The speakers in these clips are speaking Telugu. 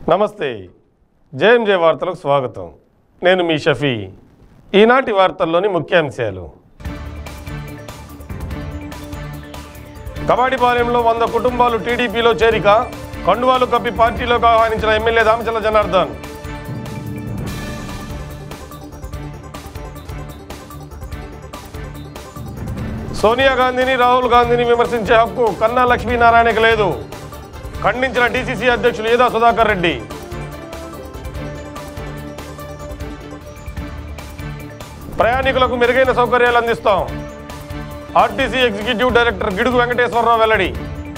నమస్తే జేఎంజే వార్తలకు స్వాగతం నేను మీ షఫీ ఈనాటి వార్తల్లోని ముఖ్యాంశాలు కబాడిపాలెంలో వంద కుటుంబాలు టీడీపీలో చేరిక కండువాలు కప్పి పార్టీలోకి ఆహ్వానించిన ఎమ్మెల్యే దామచల జనార్దన్ సోనియా గాంధీని రాహుల్ గాంధీని విమర్శించే హక్కు కన్నా లక్ష్మీనారాయణకి లేదు ఖండించిన డీసీసీ అధ్యక్షులు ఏదా సుధాకర్ రెడ్డి ప్రయాణికులకు మెరుగైన సౌకర్యాలు అందిస్తాం RTC executive director Gidugu Venkateswararao వెల్లడి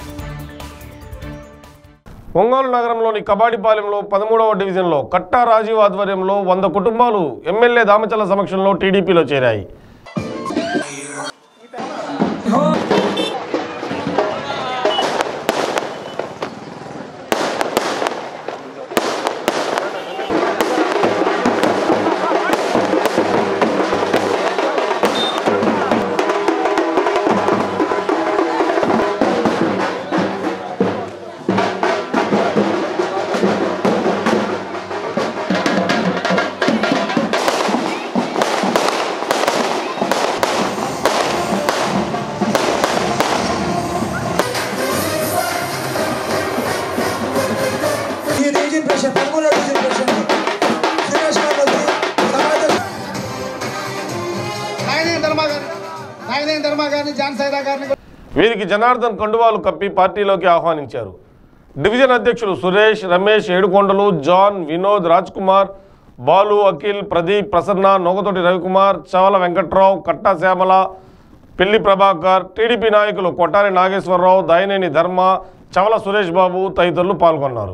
ఒంగోలు నగరంలోని కబాడిపాలెంలో పదమూడవ డివిజన్లో కట్టా రాజీవ్ ఆధ్వర్యంలో వంద కుటుంబాలు ఎమ్మెల్యే దామచల సమక్షంలో టీడీపీలో చేరాయి ఈ డివిజన్ ప్రెసిడెంట్ పదమూడో డివిజన్ ప్రెసిడెంట్ సురేష్ గారు వచ్చి సమాజం నాయనే ధర్మా గారిని నాయనే ధర్మా గారిని జాన్ సైదా గారిని వీరికి జనార్దన్ కండువాలు కప్పి పార్టీలోకి ఆహ్వానించారు డివిజన్ అధ్యక్షులు సురేష్ రమేష్ ఏడుకొండలు జాన్ వినోద్ రాజ్ కుమార్ బాలు అఖిల్ ప్రదీప్ ప్రసన్న నొగతోటి రవికుమార్ చవల వెంకట్రావు కట్టా శ్యామల పిల్లి ప్రభాకర్ టీడీపీ నాయకులు కొట్టారి నాగేశ్వరరావు దాయినేని ధర్మ చవల సురేష్ బాబు తదితరులు పాల్గొన్నారు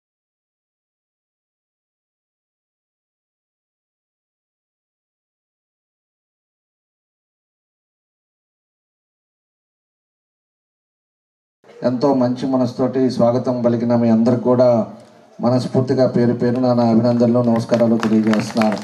ఎంతో మంచి మనసుతోటి స్వాగతం పలికిన మీ అందరికి కూడా మనస్ఫూర్తిగా పేరు పేరున నా అభినందనలు నమస్కారాలు తెలియజేస్తున్నాను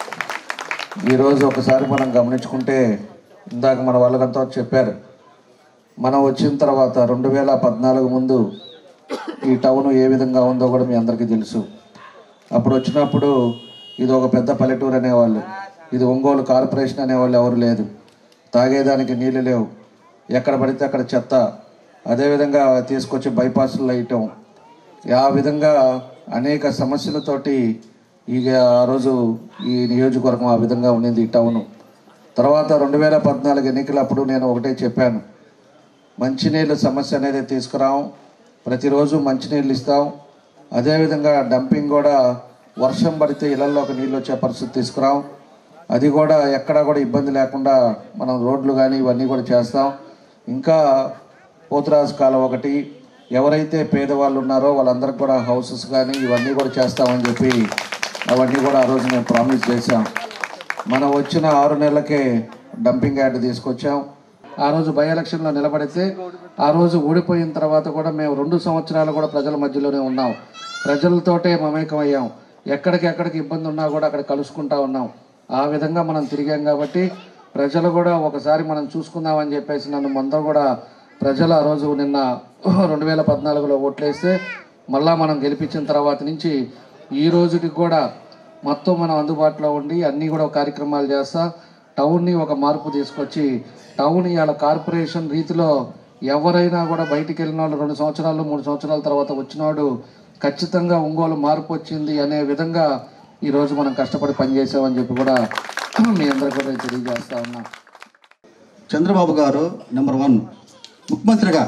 ఈరోజు ఒకసారి మనం గమనించుకుంటే ఇందాక మన వాళ్ళకంతా చెప్పారు మనం వచ్చిన తర్వాత రెండు వేల పద్నాలుగు ముందు ఈ టౌన్ ఏ విధంగా ఉందో కూడా మీ అందరికీ తెలుసు అప్పుడు వచ్చినప్పుడు ఇది ఒక పెద్ద పల్లెటూరు అనేవాళ్ళు ఇది ఒంగోలు కార్పొరేషన్ అనేవాళ్ళు ఎవరు లేదు తాగేదానికి నీళ్ళు లేవు ఎక్కడ పడితే అక్కడ చెత్త అదేవిధంగా తీసుకొచ్చి బైపాస్లు వేయటం ఆ విధంగా అనేక సమస్యలతోటి ఇక ఆ రోజు ఈ నియోజకవర్గం ఆ విధంగా ఉండింది ఈ టౌను తర్వాత రెండు వేల పద్నాలుగు ఎన్నికలప్పుడు నేను ఒకటే చెప్పాను మంచినీళ్ళ సమస్య అనేది తీసుకురాం ప్రతిరోజు మంచినీళ్ళు ఇస్తాం అదేవిధంగా డంపింగ్ కూడా వర్షం పడితే ఇళ్లలోకి నీళ్ళు వచ్చే పరిస్థితి తీసుకురాం అది కూడా ఎక్కడా కూడా ఇబ్బంది లేకుండా మనం రోడ్లు కానీ ఇవన్నీ కూడా చేస్తాం ఇంకా పోతురాజు కాలం ఒకటి ఎవరైతే పేదవాళ్ళు ఉన్నారో వాళ్ళందరికీ కూడా హౌసెస్ కానీ ఇవన్నీ కూడా చేస్తామని చెప్పి అవన్నీ కూడా ఆ రోజు మేము ప్రామిస్ చేశాం మనం వచ్చిన ఆరు నెలలకే డంపింగ్ యార్డ్ తీసుకొచ్చాం ఆ రోజు బై ఎలక్షన్లో నిలబడితే ఆ రోజు ఓడిపోయిన తర్వాత కూడా మేము రెండు సంవత్సరాలు కూడా ప్రజల మధ్యలోనే ఉన్నాం ప్రజలతోటే మమేకం అయ్యాం ఎక్కడికి ఎక్కడికి ఇబ్బంది ఉన్నా కూడా అక్కడ కలుసుకుంటా ఉన్నాం ఆ విధంగా మనం తిరిగాం కాబట్టి ప్రజలు కూడా ఒకసారి మనం చూసుకుందామని చెప్పేసి నన్ను మొందర కూడా ప్రజలు ఆ రోజు నిన్న రెండు వేల పద్నాలుగులో ఓట్లేస్తే మళ్ళా మనం గెలిపించిన తర్వాత నుంచి ఈ రోజుకి కూడా మొత్తం మనం అందుబాటులో ఉండి అన్నీ కూడా కార్యక్రమాలు చేస్తా టౌన్ని ఒక మార్పు తీసుకొచ్చి టౌన్ ఇవాళ కార్పొరేషన్ రీతిలో ఎవరైనా కూడా బయటికి వెళ్ళిన వాళ్ళు రెండు సంవత్సరాలు మూడు సంవత్సరాల తర్వాత వచ్చినవాడు ఖచ్చితంగా ఒంగోలు మార్పు వచ్చింది అనే విధంగా ఈరోజు మనం కష్టపడి పనిచేసామని చెప్పి కూడా మీ అందరికీ కూడా తెలియజేస్తా ఉన్నా చంద్రబాబు గారు నెంబర్ వన్ ముఖ్యమంత్రిగా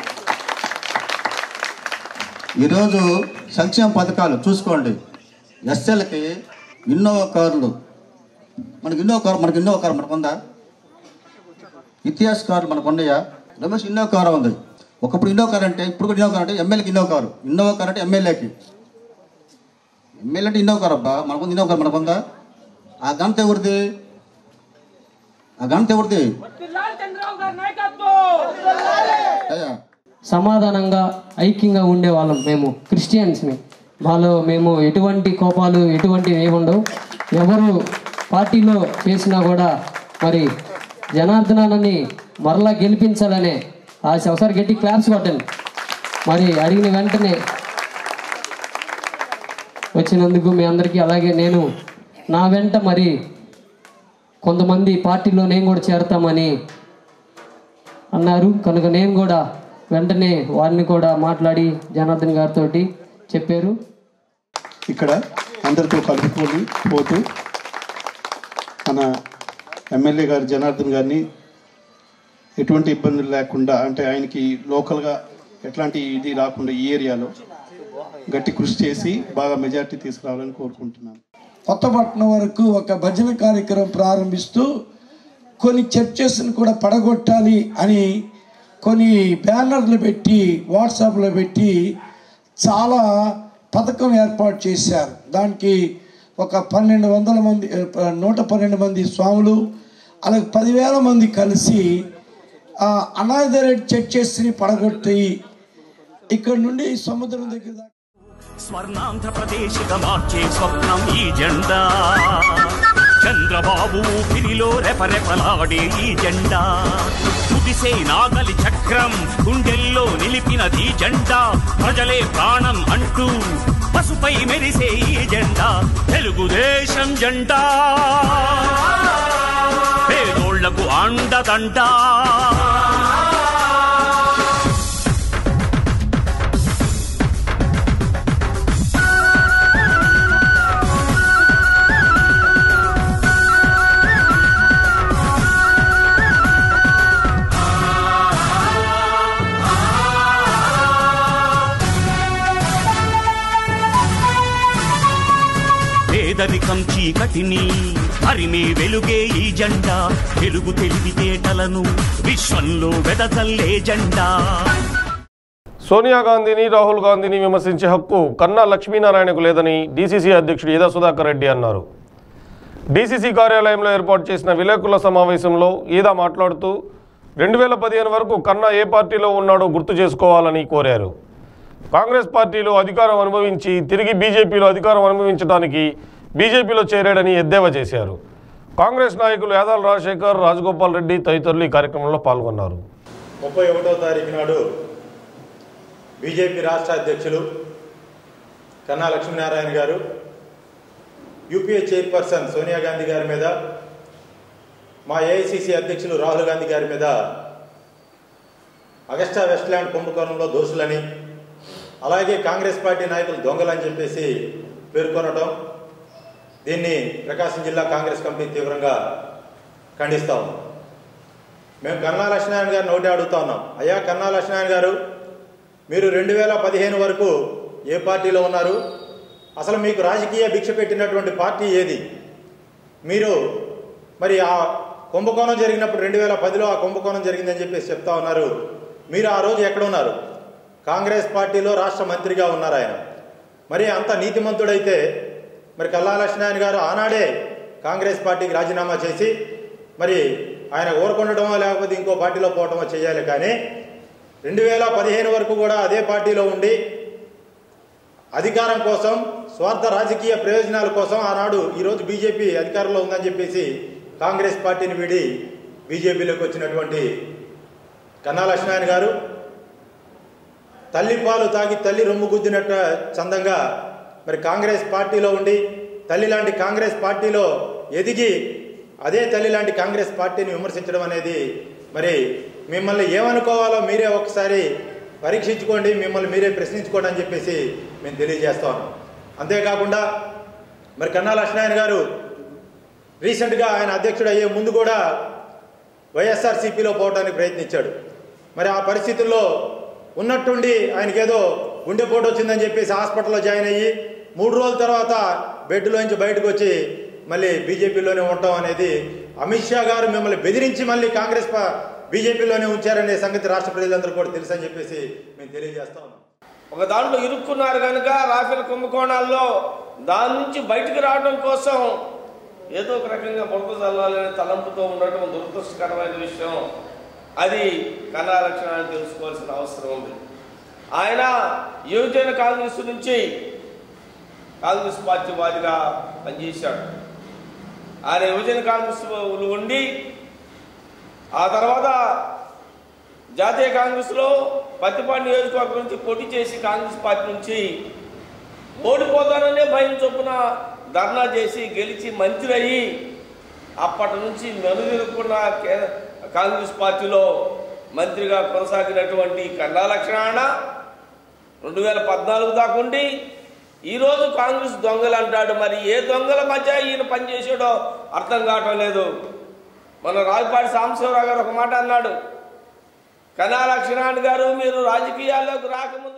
ఈరోజు సంక్షేమ పథకాలు చూసుకోండి ఎస్ఎల్కి ఇన్నోవా కార్లు మనకి ఇన్నోవా కారు మనకి ఇన్నోవా కారు మనకు ఉందా ఇతిహాస కారు మనకు ఉన్నాయా రమేష్ ఇన్నోవా కారు ఉంది ఒకప్పుడు ఇన్నోవా కారు అంటే ఇప్పుడు కూడా ఇన్నోవా కారు అంటే ఎమ్మెల్యేకి ఇన్నోవా కారు ఇన్నోవా కారు అంటే ఎమ్మెల్యేకి ఎమ్మెల్యే అంటే ఇన్నోవా కారు అబ్బా మనకు ఇన్నోవా కారు మనకు ఉందా ఆ ఘనత ఎవరిది ఆ ఘనత ఎవరిది అయ్యా సమాధానంగా ఐక్యంగా ఉండేవాళ్ళం మేము క్రిస్టియన్స్ని మాలో మేము ఎటువంటి కోపాలు ఎటువంటివి ఏమి ఉండవు ఎవరు పార్టీలో చేసినా కూడా మరి జనార్దనాన్ని మరలా గెలిపించాలనే ఆశ ఒకసారి గట్టి క్లాప్స్ కొట్టండి మరి అడిగిన వెంటనే వచ్చినందుకు మీ అందరికీ అలాగే నేను నా వెంట మరి కొంతమంది పార్టీలో నేను కూడా చేరతామని అన్నారు కనుక నేను కూడా వెంటనే వారిని కూడా మాట్లాడి జనార్దన్ గారితో చెప్పారు ఇక్కడ అందరితో కలుపుకొని పోతూ మన ఎమ్మెల్యే గారు జనార్దన్ గారిని ఎటువంటి ఇబ్బందులు లేకుండా అంటే ఆయనకి లోకల్గా ఎట్లాంటి ఇది రాకుండా ఈ ఏరియాలో గట్టి కృషి చేసి బాగా మెజార్టీ తీసుకురావాలని కోరుకుంటున్నాను కొత్తపట్నం వరకు ఒక భజన కార్యక్రమం ప్రారంభిస్తూ కొన్ని చర్చెస్ని కూడా పడగొట్టాలి అని కొన్ని బ్యానర్లు పెట్టి వాట్సాప్లో పెట్టి చాలా పథకం ఏర్పాటు చేశారు దానికి ఒక పన్నెండు వందల మంది ఆ, నూట పన్నెండు మంది స్వాములు అలాగే పదివేల మంది కలిసి అనాథరెడ్ చర్చెస్ని పడగొట్టి ఇక్కడ నుండి సముద్రం దగ్గర దాకా స్వర్ణాంధ్రప్రదేశ్గా మార్చే స్వప్నం ఈ జెండా చంద్రబాబు ఊపిరిలో రెపరెపలాడే ఈ జెండా కుదిసే నాగలి చక్రం గుండెల్లో నిలిపినది జెండా ప్రజలే ప్రాణం అంటూ పసుపై మెరిసే ఈ జెండా తెలుగుదేశం జెండా పేదోళ్లకు అండదండా పేదరికం చీకటిని హరిమే వెలుగే ఈ జెండా వెలుగు తెలివితేటలను విశ్వంలో వెదజల్లే జెండా సోనియా గాంధీని రాహుల్ గాంధీని విమర్శించే హక్కు కన్నా లక్ష్మీనారాయణకు లేదని డీసీసీ అధ్యక్షుడు ఈదా సుధాకర్ రెడ్డి అన్నారు డీసీసీ కార్యాలయంలో ఏర్పాటు చేసిన విలేకరుల సమావేశంలో ఈదా మాట్లాడుతూ రెండు వేల పదిహేను వరకు కన్నా ఏ పార్టీలో ఉన్నాడో గుర్తు చేసుకోవాలని కోరారు కాంగ్రెస్ పార్టీలో అధికారం అనుభవించి తిరిగి బీజేపీలో అధికారం అనుభవించడానికి బీజేపీలో చేరాడని ఎద్దేవా చేశారు కాంగ్రెస్ నాయకులు యాదాల రాజశేఖర్ రాజగోపాల్ రెడ్డి తదితరులు ఈ కార్యక్రమంలో పాల్గొన్నారు ముప్పై ఒకటో తారీఖు నాడు బీజేపీ రాష్ట్ర అధ్యక్షులు కన్నా లక్ష్మీనారాయణ గారు యూపీఏ చైర్పర్సన్ సోనియా గాంధీ గారి మీద మా ఏఐసిసి అధ్యక్షులు రాహుల్ గాంధీ గారి మీద అగస్టా వెస్ట్లాండ్ కుంభకోణంలో దోషులని అలాగే కాంగ్రెస్ పార్టీ నాయకులు దొంగలని చెప్పేసి పేర్కొనటం దీన్ని ప్రకాశం జిల్లా కాంగ్రెస్ కమిటీ తీవ్రంగా ఖండిస్తా ఉన్నాం మేము కన్నా లక్ష్మీనారాయణ గారిని ఒకటి అడుగుతా ఉన్నాం అయ్యా కన్నా లక్ష్మీనారాయణ గారు మీరు రెండు వేల పదిహేను వరకు ఏ పార్టీలో ఉన్నారు అసలు మీకు రాజకీయ భిక్ష పెట్టినటువంటి పార్టీ ఏది మీరు మరి ఆ కుంభకోణం జరిగినప్పుడు రెండు వేల పదిలో ఆ కుంభకోణం జరిగిందని చెప్పేసి చెప్తా ఉన్నారు మీరు ఆ రోజు ఎక్కడ ఉన్నారు కాంగ్రెస్ పార్టీలో రాష్ట్ర మంత్రిగా ఉన్నారు ఆయన మరి అంత నీతిమంతుడైతే మరి కల్లా లక్ష్మీనారాయణ గారు ఆనాడే కాంగ్రెస్ పార్టీకి రాజీనామా చేసి మరి ఆయన ఊరకుండటమో లేకపోతే ఇంకో పార్టీలో పోవటమో చేయాలి కానీ రెండు వేల పదిహేను వరకు కూడా అదే పార్టీలో ఉండి అధికారం కోసం స్వార్థ రాజకీయ ప్రయోజనాల కోసం ఆనాడు ఈరోజు బీజేపీ అధికారంలో ఉందని చెప్పేసి కాంగ్రెస్ పార్టీని వీడి బీజేపీలోకి వచ్చినటువంటి కన్నా లక్ష్మీనారాయణ గారు తల్లి పాలు తాగి తల్లి రొమ్ము గుద్దినట్టు చందంగా మరి కాంగ్రెస్ పార్టీలో ఉండి తల్లి లాంటి కాంగ్రెస్ పార్టీలో ఎదిగి అదే తల్లి లాంటి కాంగ్రెస్ పార్టీని విమర్శించడం అనేది మరి మిమ్మల్ని ఏమనుకోవాలో మీరే ఒకసారి పరీక్షించుకోండి మిమ్మల్ని మీరే ప్రశ్నించుకోండి అని చెప్పేసి మేము తెలియజేస్తా ఉన్నాం అంతేకాకుండా మరి కన్నా లక్ష్మీనారాయణ గారు రీసెంట్గా ఆయన అధ్యక్షుడు అయ్యే ముందు కూడా వైఎస్ఆర్సీపీలో పోవడానికి ప్రయత్నించాడు మరి ఆ పరిస్థితుల్లో ఉన్నట్టుండి ఆయనకేదో గుండెపోటు వచ్చిందని చెప్పేసి హాస్పిటల్లో జాయిన్ అయ్యి మూడు రోజుల తర్వాత బెడ్లోంచి బయటకు వచ్చి మళ్ళీ బీజేపీలోనే ఉండటం అనేది అమిత్ షా గారు మిమ్మల్ని బెదిరించి మళ్ళీ కాంగ్రెస్ పా- బీజేపీలోనే ఉంచారనే సంగతి రాష్ట్ర ప్రజలందరూ కూడా తెలుసని చెప్పేసి మేము తెలియజేస్తా ఉన్నాం ఒక దాంట్లో ఇరుక్కున్నారు కనుక రాఫెల్ కుంభకోణాల్లో దాని నుంచి బయటకు రావడం కోసం ఏదో ఒక రకంగా బురద చల్లాలనే తలంపుతో ఉండటం దురదృష్టకరమైన విషయం అది కళా లక్షణాన్ని తెలుసుకోవాల్సిన అవసరం ఉంది ఆయన యువజన కాంగ్రెస్ నుంచి కాంగ్రెస్ పార్టీ వాదిగా పనిచేశాడు ఆయన యువజన కాంగ్రెస్ ఉండి ఆ తర్వాత జాతీయ కాంగ్రెస్లో పత్తిపాటి నియోజకవర్గం నుంచి పోటీ చేసి కాంగ్రెస్ పార్టీ నుంచి ఓడిపోతాననే భయం చొప్పున ధర్నా చేసి గెలిచి మంత్రి అయ్యి అప్పటి నుంచి మెనుదిరుక్కున్న కే- కాంగ్రెస్ పార్టీలో మంత్రిగా కొనసాగినటువంటి కండా లక్ష్మణ రెండు వేల పద్నాలుగు దాకా ఉండి ఈరోజు కాంగ్రెస్ దొంగలు అంటాడు మరి ఏ దొంగల మధ్య ఈయన పనిచేసాడో అర్థం కావటం లేదు మన రాజపాటి సాంబశివరావు గారు ఒక మాట అన్నాడు కనా లక్ష్మణ్ గారు మీరు రాజకీయాల్లోకి రాకముందు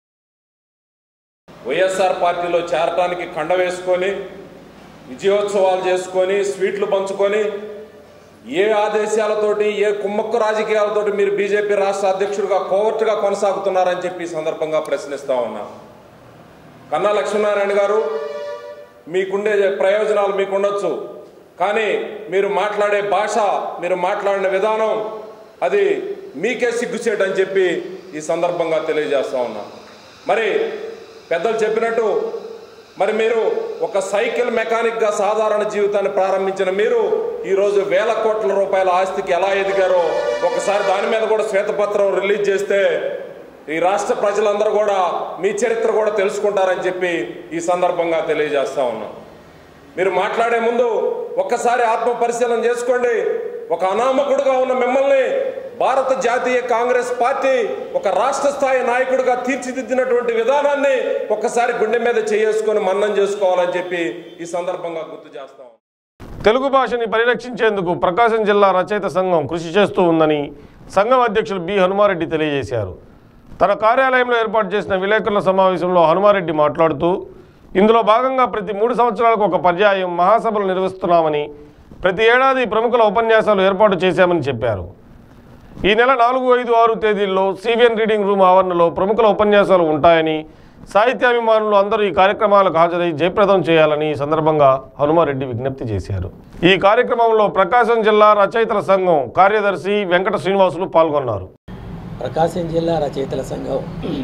వైఎస్ఆర్ పార్టీలో చేరటానికి కండ వేసుకొని విజయోత్సవాలు చేసుకొని స్వీట్లు పంచుకొని ఏ ఆదేశాలతోటి ఏ కుమ్మక్కు రాజకీయాలతోటి మీరు బీజేపీ రాష్ట్ర అధ్యక్షుడిగా కోవర్టుగా కొనసాగుతున్నారని చెప్పి ఈ సందర్భంగా ప్రశ్నిస్తా ఉన్నా కన్నా లక్ష్మీనారాయణ గారు మీకుండే ప్రయోజనాలు మీకు ఉండొచ్చు కానీ మీరు మాట్లాడే భాష మీరు మాట్లాడిన విధానం అది మీకే సిగ్గుచేటని చెప్పి ఈ సందర్భంగా తెలియజేస్తా ఉన్నా మరి పెద్దలు చెప్పినట్టు మరి మీరు ఒక సైకిల్ మెకానిక్గా సాధారణ జీవితాన్ని ప్రారంభించిన మీరు ఈరోజు వేల కోట్ల రూపాయల ఆస్తికి ఎలా ఎదిగారో ఒకసారి దాని మీద కూడా శ్వేతపత్రం రిలీజ్ చేస్తే ఈ రాష్ట్ర ప్రజలందరూ కూడా మీ చరిత్ర కూడా తెలుసుకుంటారని చెప్పి ఈ సందర్భంగా తెలియజేస్తా ఉన్నాం మీరు మాట్లాడే ముందు ఒక్కసారి ఆత్మ పరిశీలన చేసుకోండి ఒక అనామకుడుగా ఉన్న మిమ్మల్ని భారత జాతీయ కాంగ్రెస్ పార్టీ ఒక రాష్ట్ర స్థాయి నాయకుడిగా తీర్చిదిద్దినటువంటి విధానాన్ని ఒక్కసారి గుండె మీద చేసుకొని మన్నం చేసుకోవాలని చెప్పి ఈ సందర్భంగా గుర్తు చేస్తాం తెలుగు భాషని పరిరక్షించేందుకు ప్రకాశం జిల్లా రచయిత సంఘం కృషి చేస్తూ ఉందని సంఘం అధ్యక్షులు బి హనుమారెడ్డి తెలియజేశారు తన కార్యాలయంలో ఏర్పాటు చేసిన విలేకరుల సమావేశంలో హనుమారెడ్డి మాట్లాడుతూ ఇందులో భాగంగా ప్రతి మూడు సంవత్సరాలకు ఒక పర్యాయం మహాసభలు నిర్వహిస్తున్నామని ప్రతి ఏడాది ప్రముఖుల ఉపన్యాసాలు ఏర్పాటు చేశామని చెప్పారు ఈ నెల నాలుగు ఐదు ఆరు తేదీల్లో సివిఎన్ రీడింగ్ రూమ్ ఆవరణలో ప్రముఖుల ఉపన్యాసాలు ఉంటాయని సాహిత్యాభిమానులు అందరూ ఈ కార్యక్రమాలకు హాజరై జయప్రదం చేయాలని ఈ సందర్భంగా హనుమారెడ్డి విజ్ఞప్తి చేశారు ఈ కార్యక్రమంలో ప్రకాశం జిల్లా రచయితల సంఘం కార్యదర్శి వెంకట శ్రీనివాసులు పాల్గొన్నారు ప్రకాశం జిల్లా రచయితల సంఘం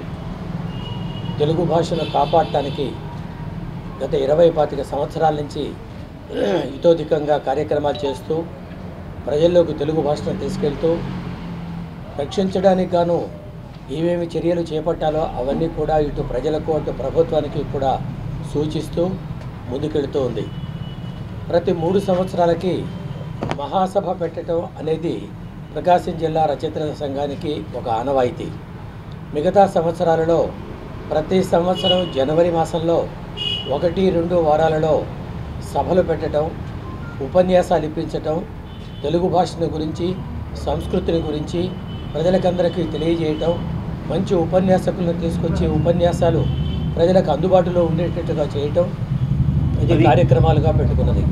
తెలుగు భాషను కాపాడటానికి గత ఇరవై పాతిక సంవత్సరాల నుంచి ఇతోధికంగా కార్యక్రమాలు చేస్తూ ప్రజల్లోకి తెలుగు భాషను తీసుకెళ్తూ రక్షించడానికి గాను ఏమేమి చర్యలు చేపట్టాలో అవన్నీ కూడా ఇటు ప్రజలకు అటు ప్రభుత్వానికి కూడా సూచిస్తూ ముందుకెళ్తూ ఉంది ప్రతి మూడు సంవత్సరాలకి మహాసభ పెట్టడం అనేది ప్రకాశం జిల్లా రచయితల సంఘానికి ఒక ఆనవాయితీ మిగతా సంవత్సరాలలో ప్రతి సంవత్సరం జనవరి మాసంలో ఒకటి రెండు వారాలలో సభలు పెట్టడం ఉపన్యాసాలు ఇప్పించటం తెలుగు భాషను గురించి సంస్కృతిని గురించి ప్రజలకందరికీ తెలియజేయటం మంచి ఉపన్యాసకులను తీసుకొచ్చి ఉపన్యాసాలు ప్రజలకు అందుబాటులో ఉండేటట్టుగా చేయటం ఇది కార్యక్రమాలుగా పెట్టుకున్నది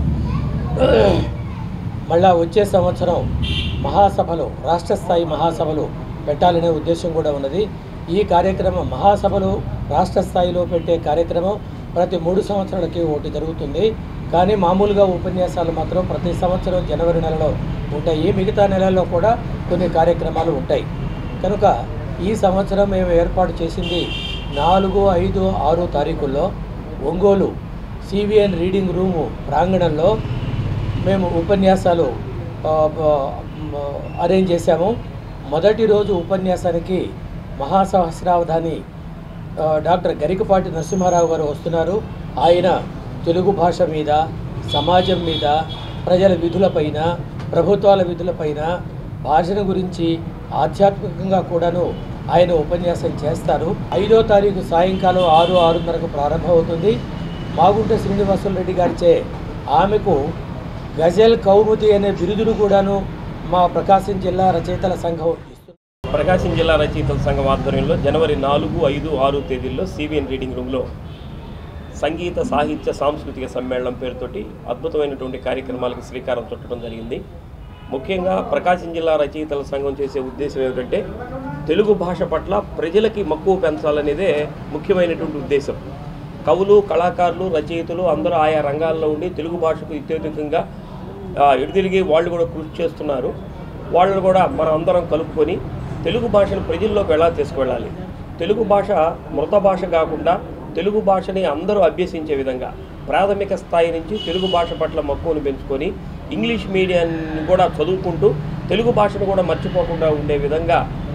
మళ్ళా వచ్చే సంవత్సరం మహాసభలు రాష్ట్ర స్థాయి మహాసభలు పెట్టాలనే ఉద్దేశం కూడా ఉన్నది ఈ కార్యక్రమం మహాసభలు రాష్ట్ర స్థాయిలో పెట్టే కార్యక్రమం ప్రతి మూడు సంవత్సరాలకి ఒకటి జరుగుతుంది కానీ మామూలుగా ఉపన్యాసాలు మాత్రం ప్రతి సంవత్సరం జనవరి నెలలో ఉంటాయి మిగతా నెలల్లో కూడా కొన్ని కార్యక్రమాలు ఉంటాయి కనుక ఈ సంవత్సరం మేము ఏర్పాటు చేసింది నాలుగు ఐదు ఆరు తారీఖుల్లో ఒంగోలు సివిఎన్ రీడింగ్ రూము ప్రాంగణంలో మేము ఉపన్యాసాలు ఆ, ఆ, అరేంజ్ చేశాము మొదటి రోజు ఉపన్యాసానికి మహాసహస్రావధాని ఆ, డాక్టర్ గరికపాటి నరసింహారావు గారు వస్తున్నారు ఆయన తెలుగు భాష మీద సమాజం మీద ప్రజల విధులపైన ప్రభుత్వాల విధులపైన భాషను గురించి ఆధ్యాత్మికంగా కూడాను ఆయన ఉపన్యాసం చేస్తారు ఐదో తారీఖు సాయంకాలం ఆరు ఆరున్నరకు ప్రారంభమవుతుంది మాగుంట శ్రీనివాసులు రెడ్డి గారిచే ఆమెకు గజల్ కౌముది అనే బిరుదును కూడాను మా ప్రకాశం జిల్లా రచయితల సంఘం ఇస్తుంది ప్రకాశం జిల్లా రచయితల సంఘం ఆధ్వర్యంలో జనవరి నాలుగు ఐదు ఆరు తేదీల్లో సివిఎన్ రీడింగ్ రూమ్లో సంగీత సాహిత్య సాంస్కృతిక సమ్మేళనం పేరుతోటి అద్భుతమైనటువంటి కార్యక్రమాలకు శ్రీకారం చుట్టడం జరిగింది ముఖ్యంగా ప్రకాశం జిల్లా రచయితల సంఘం చేసే ఉద్దేశం ఏమిటంటే తెలుగు భాష పట్ల ప్రజలకి మక్కువ పెంచాలనేదే ముఖ్యమైనటువంటి ఉద్దేశం కవులు కళాకారులు రచయితలు అందరూ ఆయా రంగాల్లో ఉండి తెలుగు భాషకు అత్యధికంగా ఆ, ఎడుతిరిగి వాళ్ళు కూడా కృషి చేస్తున్నారు వాళ్ళని కూడా మనం అందరం కలుపుకొని తెలుగు భాషను ప్రజల్లోకి ఎలా తీసుకువెళ్ళాలి తెలుగు భాష మృత భాష కాకుండా తెలుగు భాషని అందరూ అభ్యసించే విధంగా ప్రాథమిక స్థాయి నుంచి తెలుగు భాష పట్ల మక్కువను పెంచుకొని ఇంగ్లీష్ మీడియాన్ని కూడా చదువుకుంటూ తెలుగు భాషను కూడా మర్చిపోకుండా ఉండే విధంగా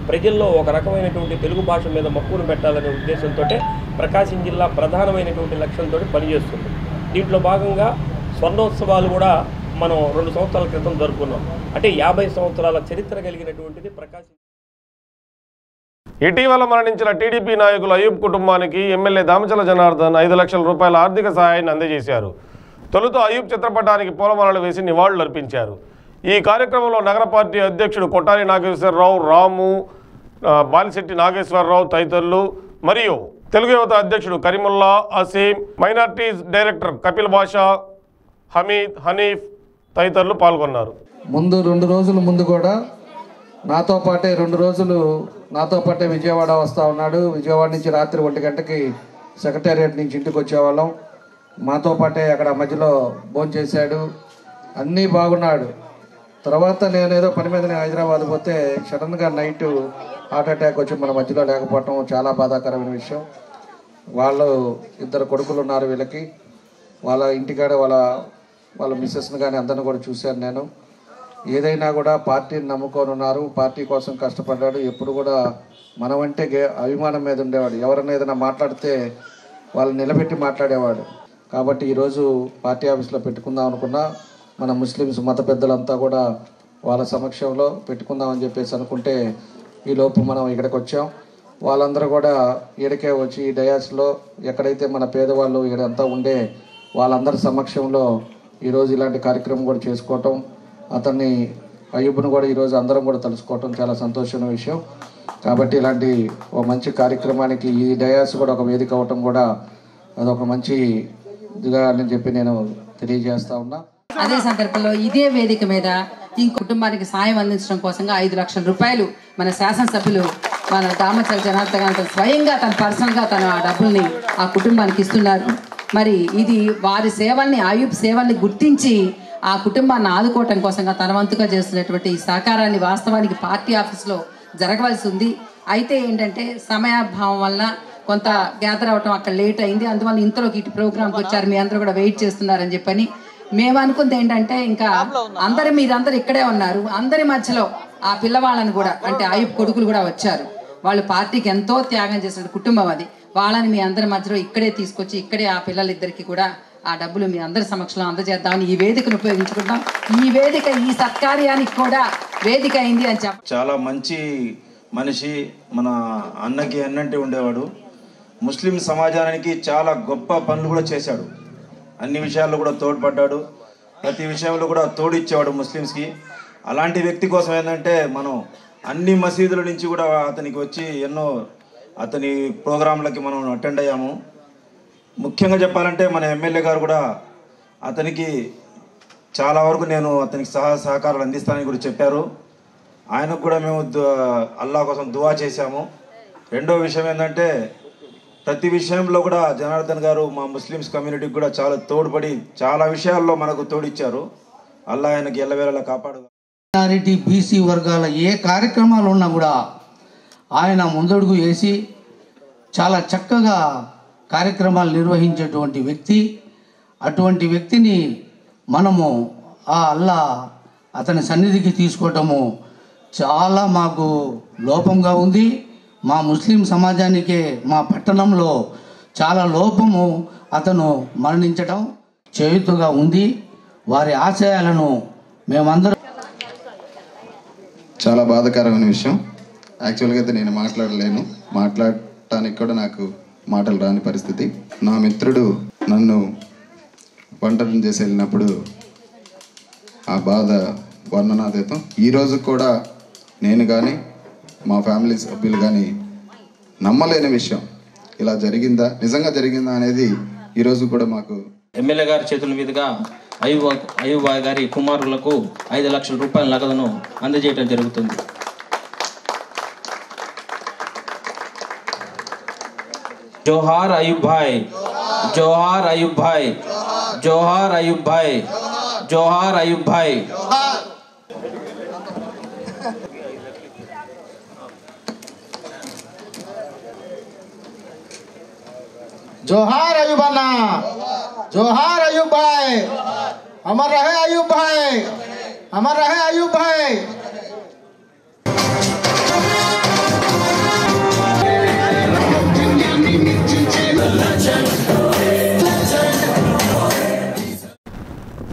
ప్రజల్లో ఒక రకమైనటువంటి తెలుగు భాష మీద మక్కువను పెట్టాలనే ఉద్దేశంతో ప్రకాశం జిల్లా ప్రధానమైనటువంటి లక్ష్యంతో పనిచేస్తుంది దీంట్లో భాగంగా స్వర్ణోత్సవాలు కూడా మనం రెండు సంవత్సరాల క్రితం జరుపుకున్నాం అంటే యాభై సంవత్సరాల చరిత్ర కలిగినటువంటిది ప్రకాశం ఇటీవల మరణించిన టీడీపీ నాయకులు అయ్యూబ్ కుటుంబానికి ఎమ్మెల్యే దామచల జనార్దన్ ఐదు లక్షల రూపాయల ఆర్థిక సహాయాన్ని అందజేశారు తొలుత అయ్యూబ్ చిత్రపటానికి పూలమాలలు వేసి నివాళులు అర్పించారు ఈ కార్యక్రమంలో నగర పార్టీ అధ్యక్షుడు కొట్టారి నాగేశ్వరరావు రాము ఆ, బాలిశెట్టి నాగేశ్వరరావు తదితరులు మరియు తెలుగు యువత అధ్యక్షుడు కరీముల్లా అసీం మైనార్టీస్ డైరెక్టర్ కపిల్ బాషా హమీద్ హనీఫ్ తదితరులు పాల్గొన్నారు ముందు రెండు రోజుల ముందు కూడా నాతో పాటే రెండు రోజులు నాతో పాటే విజయవాడ వస్తూ ఉన్నాడు విజయవాడ నుంచి రాత్రి ఒంటి గంటకి సెక్రటేరియట్ నుంచి ఇంటికి వచ్చేవాళ్ళం మాతో పాటే అక్కడ మధ్యలో భోజనం చేశాడు అన్నీ బాగున్నాడు తర్వాత నేను ఏదో పని మీద నేను హైదరాబాద్ పోతే సడన్గా నైట్ హార్ట్ అటాక్ వచ్చి మన మధ్యలో లేకపోవటం చాలా బాధాకరమైన విషయం వాళ్ళు ఇద్దరు కొడుకులు ఉన్నారు వీళ్ళకి వాళ్ళ ఇంటికాడ వాళ్ళ వాళ్ళ మిస్సెస్ని కానీ అందరిని కూడా చూశాను నేను ఏదైనా కూడా పార్టీని నమ్ముకొని ఉన్నారు పార్టీ కోసం కష్టపడ్డాడు ఎప్పుడు కూడా మనమంటే గే అభిమానం మీద ఉండేవాడు ఎవరైనా ఏదైనా మాట్లాడితే వాళ్ళు నిలబెట్టి మాట్లాడేవాడు కాబట్టి ఈరోజు పార్టీ ఆఫీస్లో పెట్టుకుందాం అనుకున్నా మన ముస్లిమ్స్ మత పెద్దలంతా కూడా వాళ్ళ సమక్షంలో పెట్టుకుందామని చెప్పేసి అనుకుంటే ఈ లోపు మనం ఇక్కడికి వచ్చాం వాళ్ళందరూ కూడా ఈడకే వచ్చి ఈ డయాస్లో ఎక్కడైతే మన పేదవాళ్ళు ఈడంతా ఉండే వాళ్ళందరి సమక్షంలో ఈరోజు ఇలాంటి కార్యక్రమం కూడా చేసుకోవటం అతన్ని అయ్యూబ్ను కూడా ఈరోజు అందరం కూడా తలుసుకోవటం చాలా సంతోషమైన విషయం కాబట్టి ఇలాంటి ఓ మంచి కార్యక్రమానికి ఈ డయాస్ కూడా ఒక వేదిక అవటం కూడా అదొక మంచి ఇదిగా అని చెప్పి నేను తెలియజేస్తా ఉన్నా అదే సందర్భంలో ఇదే వేదిక మీద ఈ కుటుంబానికి సాయం అందించడం కోసంగా ఐదు లక్షల రూపాయలు మన శాసనసభ్యులు మన దామచల జనార్దన్ గారు స్వయంగా తన పర్సనల్ గా తన ఆ డబ్బుల్ని ఆ కుటుంబానికి ఇస్తున్నారు మరి ఇది వారి సేవల్ని ఆయుబ్ సేవల్ని గుర్తించి ఆ కుటుంబాన్ని ఆదుకోవటం కోసంగా తన వంతుగా చేస్తున్నటువంటి ఈ సహకారాన్ని వాస్తవానికి పార్టీ ఆఫీస్లో జరగవలసి ఉంది అయితే ఏంటంటే సమయాభావం వల్ల కొంత గ్యాదర్ అవటం అక్కడ లేట్ అయింది అందువల్ల ఇంతలోకి ఇటు ప్రోగ్రామ్కి వచ్చారు మీ అందరూ కూడా వెయిట్ చేస్తున్నారని చెప్పని మేము అనుకుంది ఏంటంటే ఇంకా అందరు మీరందరూ ఇక్కడే ఉన్నారు అందరి మధ్యలో ఆ పిల్లవాళ్ళని కూడా అంటే ఆయుబ్ కొడుకులు కూడా వచ్చారు వాళ్ళు పార్టీకి ఎంతో త్యాగం చేసిన కుటుంబం అది వాళ్ళని మీ అందరి మధ్యలో ఇక్కడే తీసుకొచ్చి ఇక్కడే ఆ పిల్లలిద్దరికి కూడా ఆ డబ్బులు మీ అందరి సమక్షంలో అందజేద్దామని ఈ వేదికను ఉపయోగించుకుంటాం ఈ వేదిక ఈ సత్కార్యానికి కూడా వేదిక అయింది అని చెప్ప చాలా మంచి మనిషి మన అన్నకి అన్నంటే ఉండేవాడు ముస్లిం సమాజానికి చాలా గొప్ప పనులు కూడా చేశాడు అన్ని విషయాల్లో కూడా తోడ్పడ్డాడు ప్రతి విషయంలో కూడా తోడిచ్చేవాడు ముస్లిమ్స్కి అలాంటి వ్యక్తి కోసం ఏంటంటే మనం అన్ని మసీదుల నుంచి కూడా అతనికి వచ్చి ఎన్నో అతని ప్రోగ్రాంలకి మనం అటెండ్ అయ్యాము ముఖ్యంగా చెప్పాలంటే మన ఎమ్మెల్యే గారు కూడా అతనికి చాలా వరకు నేను అతనికి సహాయ సహకారాలు అందిస్తానని కూడా చెప్పారు ఆయనకు కూడా మేము దు- అల్లా కోసం దువా చేశాము రెండో విషయం ఏంటంటే ప్రతి విషయంలో కూడా జనార్దన్ గారు మా ముస్లిమ్స్ కమ్యూనిటీకి కూడా చాలా తోడ్పడి చాలా విషయాల్లో మనకు తోడిచ్చారు అల్లా ఆయనకి ఎల్లవేళలా కాపాడు మైనారిటీ బీసీ వర్గాల ఏ కార్యక్రమాలు ఉన్నా కూడా ఆయన ముందడుగు వేసి చాలా చక్కగా కార్యక్రమాలు నిర్వహించేటువంటి వ్యక్తి అటువంటి వ్యక్తిని మనము ఆ అల్లా అతని సన్నిధికి తీసుకోవటము చాలా మాకు లోపంగా ఉంది మా ముస్లిం సమాజానికే మా పట్టణంలో చాలా లోపము అతను మరణించటం చేయుతుగా ఉంది వారి ఆశయాలను మేమందరం చాలా బాధాకరమైన విషయం యాక్చువల్గా అయితే నేను మాట్లాడలేను మాట్లాడటానికి కూడా నాకు మాటలు రాని పరిస్థితి నా మిత్రుడు నన్ను ఒంటరిని చేసి వెళ్ళినప్పుడు ఆ బాధ వర్ణనాతీతం ఈరోజు కూడా నేను కానీ మా ఫ్యామిలీ సభ్యులు కానీ నమ్మలేని విషయం ఇలా జరిగిందా నిజంగా జరిగిందా అనేది ఈరోజు కూడా మాకు ఎమ్మెల్యే గారి చేతుల మీదుగా అయ్యూబ్ అయ్యూబ్ గారి కుమారులకు ఐదు లక్షల రూపాయల నగదును అందజేయడం జరుగుతుంది జోహార్ అయ్యూబ్ భాయ్ జోహార్ అయ్యూబ్ భాయ్ జోహార్ అయ్యూబ్ భాయ్ జోహార్ అయ్యూబ్ భాయ్ जोहार अयूब अन्ना जोहार अयूब भाई अमर रहे अयूब भाई अमर रहे अयूब भाई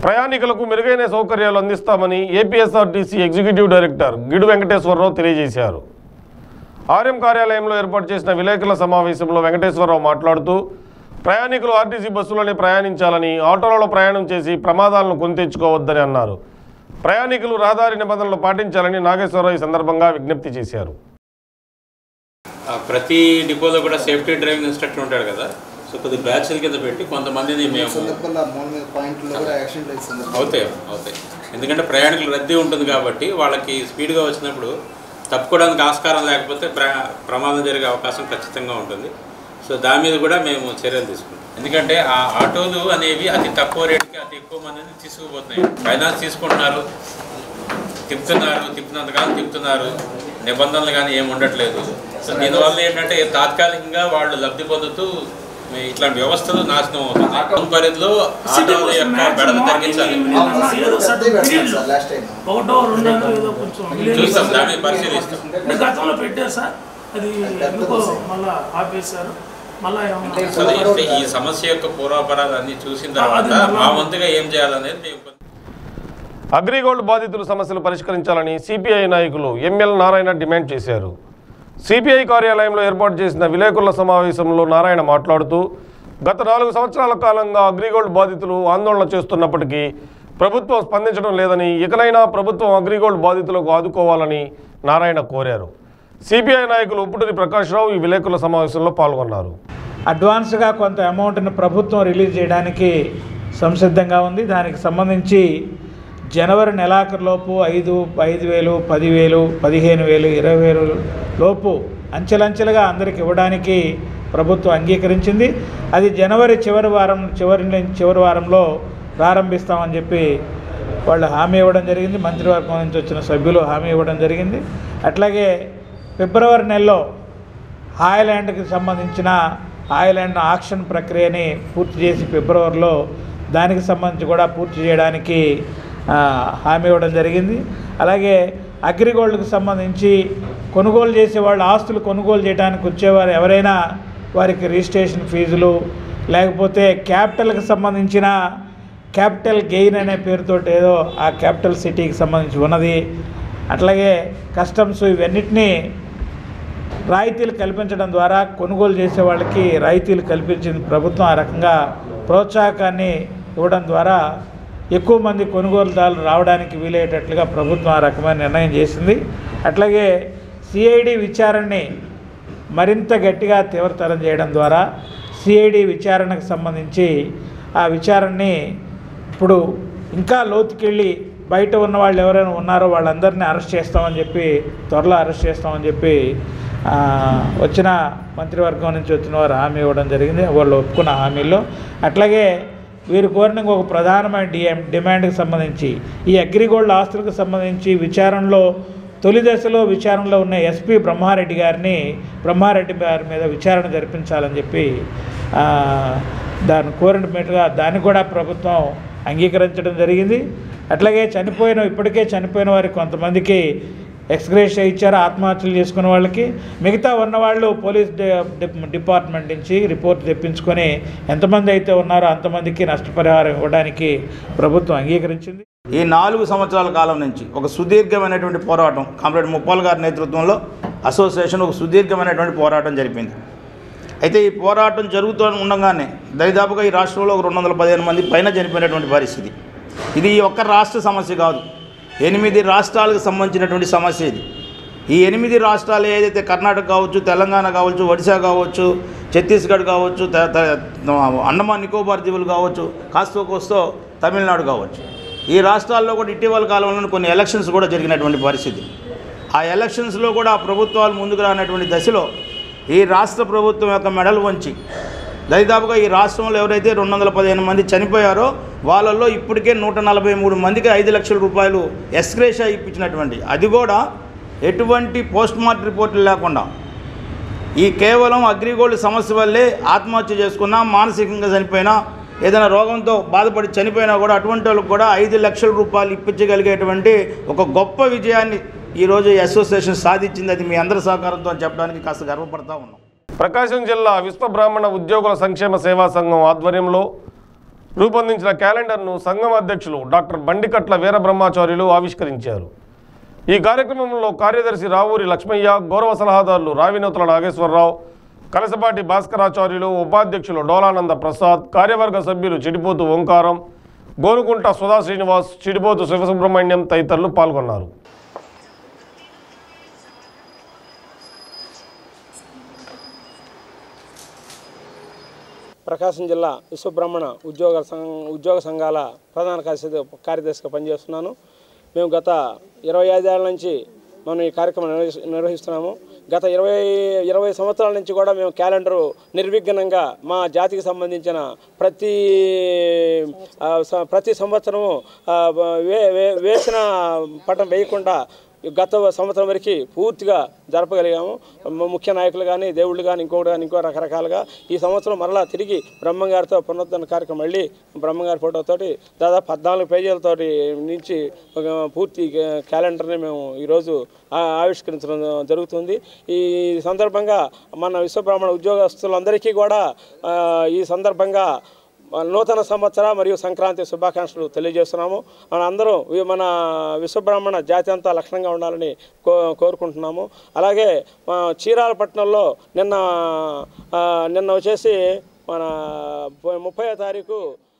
ప్రయాణికులకు మెరుగైన సౌకర్యాలు అందిస్తామని APSRTC executive director Gidu Venkateswararao తెలియజేశారు ఆర్ఎం కార్యాలయంలో ఏర్పాటు చేసిన విలేకరుల సమావేశంలో వెంకటేశ్వరరావు మాట్లాడుతూ ప్రయాణికులు ఆర్టీసీ బస్సులోనే ప్రయాణించాలని ఆటోలలో ప్రయాణం చేసి ప్రమాదాలను కొని తెచ్చుకోవద్దని అన్నారు ప్రయాణికులు రహదారి నిబంధనలు పాటించాలని నాగేశ్వరరావు ఈ సందర్భంగా విజ్ఞప్తి చేశారు ఆ, ప్రతి డిపోలో కూడా సేఫ్టీ డ్రైవింగ్ ఇన్స్ట్రక్టర్ ఉంటాడు కదా సో కొద్ది బ్యాచ్ల కింద పెట్టి కొంతమందిని మేము అవుతాయి అవుతాయి ఎందుకంటే ప్రయాణికులు రద్దీ ఉంటుంది కాబట్టి వాళ్ళకి స్పీడ్గా వచ్చినప్పుడు తప్పుకోవడానికి ఆస్కారం లేకపోతే ప్ర ప్రమాదం జరిగే అవకాశం ఖచ్చితంగా ఉంటుంది సో దాని మీద కూడా మేము చర్యలు తీసుకుంటాం ఎందుకంటే ఆ ఆటోలు అనేవి అతి తక్కువ రేటుకి అతి ఎక్కువ మందిని తీసుకుపోతున్నాయి ఫైనాన్స్ తీసుకుంటున్నారు తిప్పుతున్నారు తిప్పినంతకాలం తిప్పుతున్నారు నిబంధనలు కానీ ఏమి ఉండట్లేదు సో దీనివల్ల ఏంటంటే తాత్కాలికంగా వాళ్ళు లబ్ధి పొందుతూ మీ ఇట్లాంటి వ్యవస్థలు నాశనం అవుతుంది టౌన్ పరిధిలో ఆటోల యొక్క బెడద తగ్గించాలి ఒకటో రెండో ఏదో కొంచెం చూస్తాం దాన్ని పరిశీలిస్తాం అంటే గతంలో పెట్టారు సార్ అది ఎందుకో మళ్ళా ఆపేశారు మళ్ళా ఏమన్నా అసలు ఈ- ఈ సమస్య యొక్క పూర్వాపరాలు అన్ని చూసిన తర్వాత మా వంతుగా ఏం చేయాలనేది మేము అగ్రిగోల్డ్ బాధితుల సమస్యలు పరిష్కరించాలని సిపిఐ నాయకులు ఎంఎల్ నారాయణ డిమాండ్ చేశారు సిపిఐ కార్యాలయంలో ఏర్పాటు చేసిన విలేకరుల సమావేశంలో నారాయణ మాట్లాడుతూ గత నాలుగు సంవత్సరాల కాలంగా అగ్రిగోల్డ్ బాధితులు ఆందోళన చేస్తున్నప్పటికీ ప్రభుత్వం స్పందించడం లేదని ఇకనైనా ప్రభుత్వం అగ్రిగోల్డ్ బాధితులకు ఆదుకోవాలని నారాయణ కోరారు సిపిఐ నాయకులు ఉప్పుటూరి ప్రకాశ్రావు ఈ విలేకరుల సమావేశంలో పాల్గొన్నారు అడ్వాన్స్గా కొంత అమౌంట్ని ప్రభుత్వం రిలీజ్ చేయడానికి సంసిద్ధంగా ఉంది దానికి సంబంధించి జనవరి నెలాఖరులోపు ఐదు ఐదు వేలు పదివేలు పదిహేను వేలు ఇరవై వేలు లోపు అంచెలంచెలుగా అందరికి ఇవ్వడానికి ప్రభుత్వం అంగీకరించింది అది జనవరి చివరి వారం చివరి నుంచి చివరి వారంలో ప్రారంభిస్తామని చెప్పి వాళ్ళు హామీ ఇవ్వడం జరిగింది మంత్రివర్గం నుంచి వచ్చిన సభ్యులు హామీ ఇవ్వడం జరిగింది అట్లాగే ఫిబ్రవరి నెలలో హాయ్లాండ్కి సంబంధించిన హాయ్లాండ్ ఆక్షన్ ప్రక్రియని పూర్తి చేసి ఫిబ్రవరిలో దానికి సంబంధించి కూడా పూర్తి చేయడానికి ఆ, హామీ ఇవ్వడం జరిగింది అలాగే అగ్రిగోల్డ్కి సంబంధించి కొనుగోలు చేసే వాళ్ళు ఆస్తులు కొనుగోలు చేయడానికి వచ్చేవారు ఎవరైనా వారికి రిజిస్ట్రేషన్ ఫీజులు లేకపోతే క్యాపిటల్కి సంబంధించిన క్యాపిటల్ గెయిన్ అనే పేరుతో ఏదో ఆ క్యాపిటల్ సిటీకి సంబంధించి ఉన్నది అట్లాగే కస్టమ్స్ ఇవన్నిటినీ రాయితీలు కల్పించడం ద్వారా కొనుగోలు చేసే వాళ్ళకి రాయితీలు కల్పించింది ప్రభుత్వం ఆ రకంగా ప్రోత్సాహకాన్ని ఇవ్వడం ద్వారా ఎక్కువ మంది కొనుగోలుదారులు రావడానికి వీలయ్యేటట్లుగా ప్రభుత్వం ఆ రకమైన నిర్ణయం చేసింది అట్లాగే సిఐడి విచారణని మరింత గట్టిగా తీవ్రతరం చేయడం ద్వారా సిఐడి విచారణకు సంబంధించి ఆ విచారణని ఇప్పుడు ఇంకా లోతుకెళ్ళి బయట ఉన్న వాళ్ళు ఎవరైనా ఉన్నారో వాళ్ళందరినీ అరెస్ట్ చేస్తామని చెప్పి త్వరలో అరెస్ట్ చేస్తామని చెప్పి ఆ, వచ్చిన మంత్రివర్గం నుంచి వచ్చిన వారు హామీ ఇవ్వడం జరిగింది వాళ్ళు ఒప్పుకున్న హామీల్లో అట్లాగే వీరు కోరిన ఒక ప్రధానమైన డిఎం డిమాండ్కి సంబంధించి ఈ అగ్రిగోల్డ్ ఆస్తులకు సంబంధించి విచారణలో తొలి దశలో విచారణలో ఉన్న ఎస్పీ బ్రహ్మారెడ్డి గారిని బ్రహ్మారెడ్డి గారి మీద విచారణ జరిపించాలని చెప్పి ఆ, దాన్ని కోరిన మీదుగా దాన్ని కూడా ప్రభుత్వం అంగీకరించడం జరిగింది అట్లాగే చనిపోయిన ఇప్పటికే చనిపోయిన వారికి కొంతమందికి ఎక్స్గ్రేషియా ఇచ్చారు ఆత్మహత్యలు చేసుకున్న వాళ్ళకి మిగతా ఉన్నవాళ్ళు పోలీస్ డి- డి- డిపార్ట్మెంట్ నుంచి రిపోర్ట్ తెప్పించుకొని ఎంతమంది అయితే ఉన్నారో అంతమందికి నష్టపరిహారం ఇవ్వడానికి ప్రభుత్వం అంగీకరించింది ఈ నాలుగు సంవత్సరాల కాలం నుంచి ఒక సుదీర్ఘమైనటువంటి పోరాటం కామ్రేడ్ ముప్పాల్ గారి నేతృత్వంలో అసోసియేషన్ ఒక సుదీర్ఘమైనటువంటి పోరాటం జరిపింది అయితే ఈ పోరాటం జరుగుతూ ఉండగానే దరిదాపుగా ఈ రాష్ట్రంలో ఒక రెండు వందల పదిహేను మంది పైన చనిపోయినటువంటి పరిస్థితి ఇది ఈ ఒక్క రాష్ట్ర సమస్య కాదు ఎనిమిది రాష్ట్రాలకు సంబంధించినటువంటి సమస్య ఇది ఈ ఎనిమిది రాష్ట్రాలు ఏదైతే కర్ణాటక కావచ్చు తెలంగాణ కావచ్చు ఒడిశా కావచ్చు ఛత్తీస్గఢ్ కావచ్చు త- త- అండమాన్ నికోబార్ దీవులు కావచ్చు కాస్తో కోస్తో తమిళనాడు కావచ్చు ఈ రాష్ట్రాల్లో కూడా ఇటీవల కాలంలో కొన్ని ఎలక్షన్స్ కూడా జరిగినటువంటి పరిస్థితి ఆ ఎలక్షన్స్లో కూడా ప్రభుత్వాలు ముందుకు రానటువంటి దశలో ఈ రాష్ట్ర ప్రభుత్వం యొక్క మెడలు వంచి దరిదాపుగా ఈ రాష్ట్రంలో ఎవరైతే రెండు వందల పదిహేను మంది చనిపోయారో వాళ్ళల్లో ఇప్పటికే నూట నలభై మూడు మందికి ఐదు లక్షల రూపాయలు ఎస్క్రేషా ఇప్పించినటువంటి అది కూడా ఎటువంటి పోస్ట్ మార్టం రిపోర్టులు లేకుండా ఈ కేవలం అగ్రిగోల్డ్ సమస్య వల్లే ఆత్మహత్య చేసుకున్నా మానసికంగా చనిపోయినా ఏదైనా రోగంతో బాధపడి చనిపోయినా కూడా అటువంటి వాళ్ళకి కూడా ఐదు లక్షల రూపాయలు ఇప్పించగలిగేటువంటి ఒక గొప్ప విజయాన్ని ఈరోజు ఈ అసోసియేషన్ సాధించింది అది మీ అందరి సహకారంతో అని చెప్పడానికి కాస్త గర్వపడతా ఉన్నాం ప్రకాశం జిల్లా విశ్వ బ్రాహ్మణ ఉద్యోగుల సంక్షేమ సేవా సంఘం ఆధ్వర్యంలో రూపొందించిన క్యాలెండర్ను సంఘం అధ్యక్షులు డాక్టర్ బండికట్ల వీరబ్రహ్మాచార్యులు ఆవిష్కరించారు ఈ కార్యక్రమంలో కార్యదర్శి రావూరి లక్ష్మయ్య గౌరవ సలహాదారులు రావినూతుల నాగేశ్వరరావు కలసపాటి భాస్కరాచార్యులు ఉపాధ్యక్షులు డోలానంద ప్రసాద్ కార్యవర్గ సభ్యులు చిడిపోతు ఓంకారం గోనుకుంట సుధా శ్రీనివాస్ చిడిపోతు శివసుబ్రహ్మణ్యం తదితరులు పాల్గొన్నారు ప్రకాశం జిల్లా విశ్వబ్రహ్మణ ఉద్యోగ సంఘ ఉద్యోగ సంఘాల ప్రధాన కార్యదర్శి కార్యదర్శిగా పనిచేస్తున్నాను మేము గత ఇరవై ఐదేళ్ల నుంచి మనం ఈ కార్యక్రమం నిర్వహి నిర్వహిస్తున్నాము గత ఇరవై ఇరవై సంవత్సరాల నుంచి కూడా మేము క్యాలెండరు నిర్విఘ్నంగా మా జాతికి సంబంధించిన ప్రతి ఆ, స- ప్రతి సంవత్సరము ఆ, వే వే- వేసిన పటం వేయకుండా గత సంవత్సరం వరకు పూర్తిగా జరపగలిగాము మ- ముఖ్య నాయకులు కానీ దేవుళ్ళు కానీ ఇంకోటి కానీ ఇంకో రకరకాలుగా ఈ సంవత్సరం మరలా తిరిగి బ్రహ్మంగారితో పునరుద్ధరణ కార్యక్రమం మళ్ళీ బ్రహ్మంగారి ఫోటోతోటి దాదాపు పద్నాలుగు పేజీలతోటి నుంచి ఒక పూర్తి క్యాలెండర్ని మేము ఈరోజు ఆ- ఆవిష్కరించడం జరుగుతుంది ఈ సందర్భంగా మన విశ్వబ్రాహ్మణ ఉద్యోగస్తులందరికీ కూడా ఆ, ఈ సందర్భంగా నూతన సంవత్సర మరియు సంక్రాంతి శుభాకాంక్షలు తెలియజేస్తున్నాము మన అందరం వి- మన విశ్వబ్రాహ్మణ జాతి అంతా లక్షణంగా ఉండాలని కో కోరుకుంటున్నాము అలాగే మా చీరాలపట్నంలో నిన్న ఆ, నిన్న వచ్చేసి మన ముప్పై తారీఖు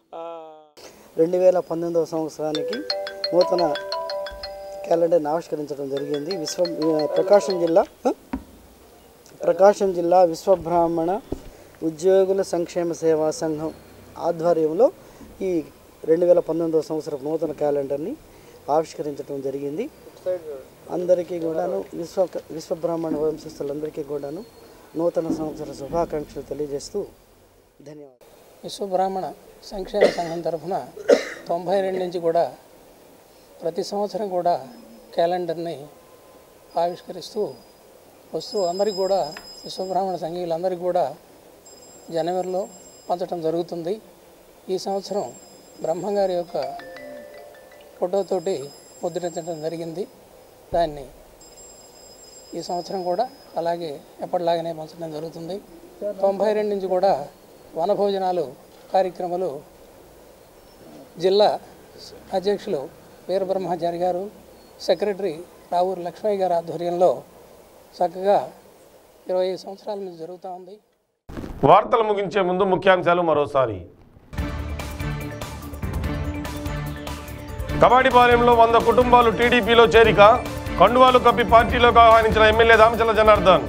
రెండు వేల పంతొమ్మిదవ సంవత్సరానికి నూతన క్యాలెండర్ని ఆవిష్కరించడం జరిగింది విశ్వ ప్రకాశం జిల్లా ఆ? ప్రకాశం జిల్లా విశ్వబ్రాహ్మణ ఉద్యోగుల సంక్షేమ సేవా సంఘం ఆధ్వర్యంలో ఈ రెండు వేల పంతొమ్మిదవ సంవత్సరం నూతన క్యాలెండర్ని ఆవిష్కరించడం జరిగింది అందరికీ కూడాను విశ్వ విశ్వబ్రాహ్మణ వంశస్థులందరికీ కూడాను నూతన సంవత్సర శుభాకాంక్షలు తెలియజేస్తూ ధన్యవాదాలు విశ్వబ్రాహ్మణ సంక్షేమ సంఘం తరఫున తొంభై రెండు నుంచి కూడా ప్రతి సంవత్సరం కూడా క్యాలెండర్ని ఆవిష్కరిస్తూ వస్తూ అందరికీ కూడా విశ్వబ్రాహ్మణ సంఘీయులందరికీ కూడా జనవరిలో పంచడం జరుగుతుంది ఈ సంవత్సరం బ్రహ్మంగారి యొక్క ఫోటోతోటి ముద్రించడం జరిగింది దాన్ని ఈ సంవత్సరం కూడా అలాగే ఎప్పటిలాగానే పంచడం జరుగుతుంది తొంభై రెండు నుంచి కూడా వనభోజనాలు కార్యక్రమాలు జిల్లా అధ్యక్షులు వీరబ్రహ్మచారి గారు సెక్రటరీ రావూరు లక్ష్మయ్య గారి ఆధ్వర్యంలో చక్కగా ఇరవై ఐదు సంవత్సరాల నుంచి జరుగుతూ ఉంది వార్తలు ముగించే ముందు ముఖ్యాంశాలు మరోసారి కబాడిపాలెంలో వంద కుటుంబాలు టీడీపీలో చేరిక కండువాలు కప్పి పార్టీలోకి ఆహ్వానించిన ఎమ్మెల్యే దామచల జనార్దన్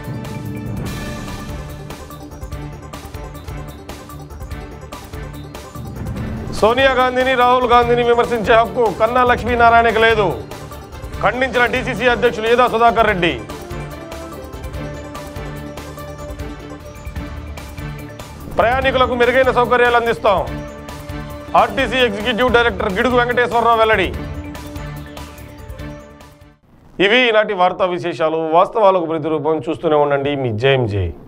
సోనియా గాంధీని రాహుల్ గాంధీని విమర్శించే హక్కు కన్నా లక్ష్మీనారాయణకి లేదు ఖండించిన డీసీసీ అధ్యక్షులు ఏదా సుధాకర్ రెడ్డి ప్రయాణికులకు మెరుగైన సౌకర్యాలు అందిస్తాం RTC executive director Gidugu Venkateswararao వెల్లడి ఇవి ఈనాటి వార్తా విశేషాలు వాస్తవాలకు ప్రతిరూపం చూస్తూనే ఉండండి మీ జయం జై